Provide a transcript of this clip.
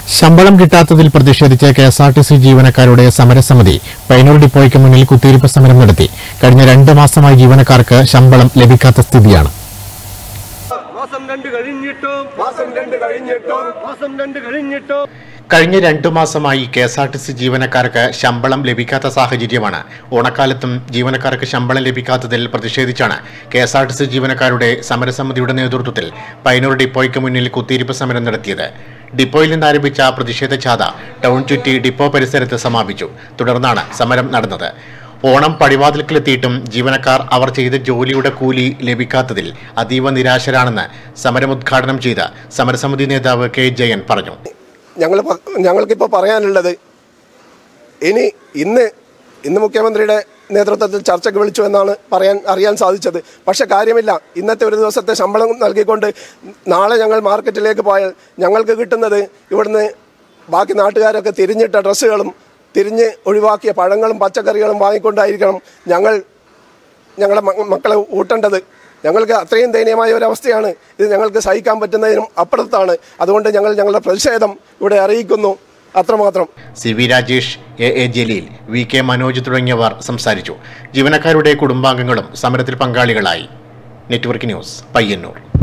ശമ്പളം കിട്ടാത്തതിൽ പ്രതിഷേധിച്ച് K S R T C ജീവനക്കാരുടെ സമരസമിതി പൈനൂർ ഡിപ്പോയ്ക്ക് മുന്നിൽ കുത്തിയിരിപ്പ് സമരം നടത്തി കഴിഞ്ഞ രണ്ട് മാസമായി ജീവനക്കാർക്ക് ശമ്പളം ലഭിക്കാത്ത സ്ഥിതിയാണ് മാസം രണ്ട് കഴിഞ്ഞിട്ടും മാസം രണ്ട് കഴിഞ്ഞിട്ടും മാസം രണ്ട് കഴിഞ്ഞിട്ടും കഴിഞ്ഞ രണ്ടു മാസമായി K S R T C ജീവനക്കാർക്ക് ശമ്പളം ലഭിക്കാത്ത സാഹചര്യമാണ് ഓണക്കാലത്തും ജീവനക്കാർക്ക് ശമ്പളം ലഭിക്കാത്തതിൽ പ്രതിഷേധിച്ചാണ് K S R T C ജീവനക്കാരുടെ സമരസമിതിയുടെ നേതൃത്വത്തിൽ പൈനൂർ ഡിപ്പോയ്ക്ക് മുന്നിൽ കുത്തിയിരിപ്പ് സമരം നടത്തിയത് ഡിപ്പോയിൽ നിന്ന് ആരംഭിച്ച പ്രതിഷേധ ജാഥ ടൗൺ ചുറ്റി ഡിപ്പോ പരിസരത്ത് സമാപിച്ചു തുടർന്നാണ് സമരം നടന്നത് ഓണം പടിവാതിൽക്കിലെത്തിയിട്ടും ജീവനക്കാർ അവർ ചെയ്ത ജോലിയുടെ കൂലി ലഭിക്കാത്തതിൽ അതീവ നിരാശരാണെന്ന് സമരം ഉദ്ഘാടനം ചെയ്ത സമരസമിതി നേതാവ് കെ ജയൻ പറഞ്ഞു ഞങ്ങൾ ഞങ്ങൾക്കിപ്പോൾ പറയാനുള്ളത് ഇനി ഇന്ന് ഇന്ന് മുഖ്യമന്ത്രിയുടെ നേതൃത്വത്തിൽ ചർച്ചയ്ക്ക് വിളിച്ചു എന്നാണ് പറയാൻ അറിയാൻ സാധിച്ചത് പക്ഷെ കാര്യമില്ല ഇന്നത്തെ ഒരു ദിവസത്തെ ശമ്പളം നൽകിക്കൊണ്ട് നാളെ ഞങ്ങൾ മാർക്കറ്റിലേക്ക് പോയാൽ ഞങ്ങൾക്ക് കിട്ടുന്നത് ഇവിടുന്ന് ബാക്കി നാട്ടുകാരൊക്കെ തിരിഞ്ഞിട്ട ഡ്രസ്സുകളും തിരിഞ്ഞ് ഒഴിവാക്കിയ പഴങ്ങളും പച്ചക്കറികളും വാങ്ങിക്കൊണ്ടായിരിക്കണം ഞങ്ങൾ ഞങ്ങളുടെ മ- മക്കളെ ഊട്ടേണ്ടത് ഞങ്ങൾക്ക് അത്രയും ദയനീയമായ ഒരു അവസ്ഥയാണ് ഇത് ഞങ്ങൾക്ക് സഹിക്കാൻ പറ്റുന്നതിനും അപ്പുറത്താണ് അതുകൊണ്ട് ഞങ്ങൾ ഞങ്ങളുടെ പ്രതിഷേധം ഇവിടെ അറിയിക്കുന്നു അത്രമാത്രം C V Rajesh A A Jaleel V K Manoj തുടങ്ങിയവർ സംസാരിച്ചു ജീവനക്കാരുടെ കുടുംബാംഗങ്ങളും സമരത്തിൽ പങ്കാളികളായി നെറ്റ്വർക്ക് ന്യൂസ് പയ്യന്നൂർ